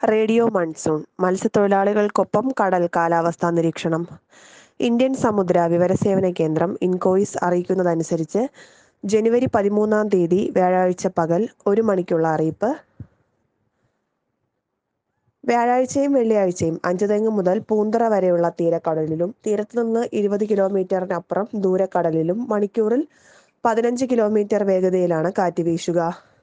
radio monsoon മത്സ്യത്തൊഴിലാളികൾക്കൊപ്പം കടൽ കാലാവസ്ഥാ നിരീക്ഷണം ഇന്ത്യൻ സമുദ്ര വിവരസേവന കേന്ദ്രം ഇൻകോയിസ് അറിയിക്കുന്നതനുസരിച്ച് ജനുവരി പതിമൂന്നാം തീയതി വ്യാഴാഴ്ച പകൽ ഒരു മണിക്കുള്ള അറിയിപ്പ് വ്യാഴാഴ്ചയും വെള്ളിയാഴ്ചയും അഞ്ചുതെങ്ങ് മുതൽ പൂന്തറ വരെയുള്ള തീരക്കടലിലും തീരത്തുനിന്ന് ഇരുപത് കിലോമീറ്ററിനപ്പുറം ദൂരക്കടലിലും മണിക്കൂറിൽ പതിനഞ്ച് കിലോമീറ്റർ വേഗതയിലാണ് കാറ്റ് വീശുക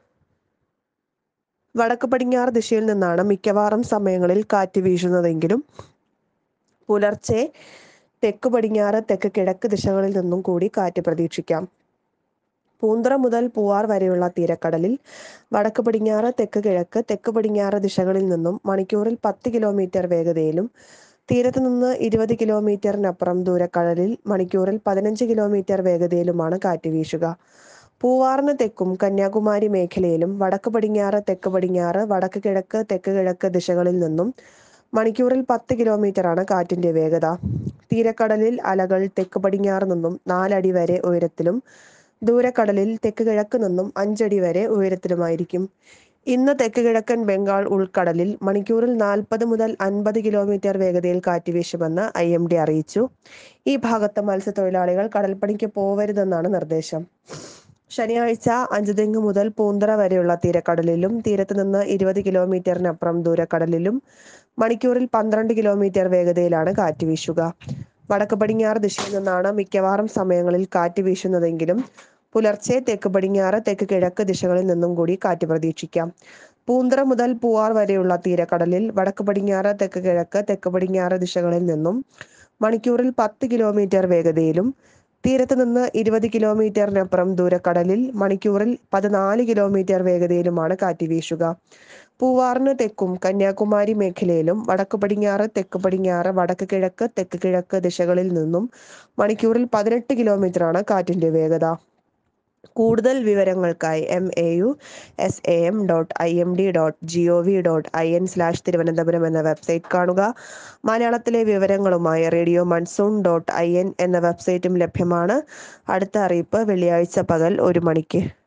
വടക്ക് പടിഞ്ഞാറ് ദിശയിൽ നിന്നാണ് മിക്കവാറും സമയങ്ങളിൽ കാറ്റ് വീശുന്നതെങ്കിലും പുലർച്ചെ തെക്ക് പടിഞ്ഞാറ് തെക്ക് കിഴക്ക് ദിശകളിൽ നിന്നും കൂടി കാറ്റ് പ്രതീക്ഷിക്കാം പൂന്തറ മുതൽ പൂവാർ വരെയുള്ള തീരക്കടലിൽ വടക്ക് പടിഞ്ഞാറ് തെക്ക് കിഴക്ക് തെക്ക് പടിഞ്ഞാറ് ദിശകളിൽ നിന്നും മണിക്കൂറിൽ പത്ത് കിലോമീറ്റർ വേഗതയിലും തീരത്ത് നിന്ന് ഇരുപത് കിലോമീറ്ററിനപ്പുറം ദൂരക്കടലിൽ മണിക്കൂറിൽ പതിനഞ്ച് കിലോമീറ്റർ വേഗതയിലുമാണ് കാറ്റ് വീശുക പൂവാറിന് തെക്കും കന്യാകുമാരി മേഖലയിലും വടക്ക് പടിഞ്ഞാറ് തെക്ക് പടിഞ്ഞാറ് വടക്ക് കിഴക്ക് തെക്ക് കിഴക്ക് ദിശകളിൽ നിന്നും മണിക്കൂറിൽ പത്ത് കിലോമീറ്ററാണ് കാറ്റിന്റെ വേഗത തീരക്കടലിൽ അലകൾ തെക്ക് പടിഞ്ഞാറ് നിന്നും നാലടി വരെ ഉയരത്തിലും ദൂരക്കടലിൽ തെക്ക് കിഴക്ക് നിന്നും അഞ്ചടി വരെ ഉയരത്തിലുമായിരിക്കും ഇന്ന് തെക്ക് കിഴക്കൻ ബംഗാൾ ഉൾക്കടലിൽ മണിക്കൂറിൽ നാൽപ്പത് മുതൽ അൻപത് കിലോമീറ്റർ വേഗതയിൽ കാറ്റ് വീശുമെന്ന് ഐ എം ഡി അറിയിച്ചു ഈ ഭാഗത്ത് മത്സ്യത്തൊഴിലാളികൾ കടൽപ്പണിക്ക് പോവരുതെന്നാണ് നിർദ്ദേശം ശനിയാഴ്ച അഞ്ചുതെങ്ങ് മുതൽ പൂന്തറ വരെയുള്ള തീരക്കടലിലും തീരത്ത് നിന്ന് ഇരുപത് കിലോമീറ്ററിനപ്പുറം ദൂരക്കടലിലും മണിക്കൂറിൽ പന്ത്രണ്ട് കിലോമീറ്റർ വേഗതയിലാണ് കാറ്റ് വീശുക വടക്ക് പടിഞ്ഞാറ് ദിശയിൽ നിന്നാണ് മിക്കവാറും സമയങ്ങളിൽ കാറ്റ് വീശുന്നതെങ്കിലും പുലർച്ചെ തെക്ക് പടിഞ്ഞാറ് തെക്ക് കിഴക്ക് ദിശകളിൽ നിന്നും കൂടി കാറ്റ് പ്രതീക്ഷിക്കാം പൂന്തറ മുതൽ പൂവാർ വരെയുള്ള തീരക്കടലിൽ വടക്ക് പടിഞ്ഞാറ് തെക്ക് കിഴക്ക് തെക്ക് പടിഞ്ഞാറ് ദിശകളിൽ നിന്നും മണിക്കൂറിൽ പത്ത് കിലോമീറ്റർ വേഗതയിലും തീരത്ത് നിന്ന് ഇരുപത് കിലോമീറ്ററിനപ്പുറം ദൂരക്കടലിൽ മണിക്കൂറിൽ പതിനാല് കിലോമീറ്റർ വേഗതയിലുമാണ് കാറ്റ് വീശുക പൂവാറിന് തെക്കും കന്യാകുമാരി മേഖലയിലും വടക്ക് പടിഞ്ഞാറ് തെക്ക് പടിഞ്ഞാറ് വടക്ക് കിഴക്ക് തെക്ക് കിഴക്ക് ദിശകളിൽ നിന്നും മണിക്കൂറിൽ പതിനെട്ട് കിലോമീറ്ററാണ് കാറ്റിന്റെ വേഗത കൂടുതൽ വിവരങ്ങൾക്കായി M A U S A M dot I M D dot G O V dot I N slash Thiruvananthapuram എന്ന വെബ്സൈറ്റ് കാണുക മലയാളത്തിലെ വിവരങ്ങളുമായി radio monsoon dot I N എന്ന വെബ്സൈറ്റും ലഭ്യമാണ് അടുത്ത അറിയിപ്പ് വെള്ളിയാഴ്ച പകൽ ഒരു മണിക്ക്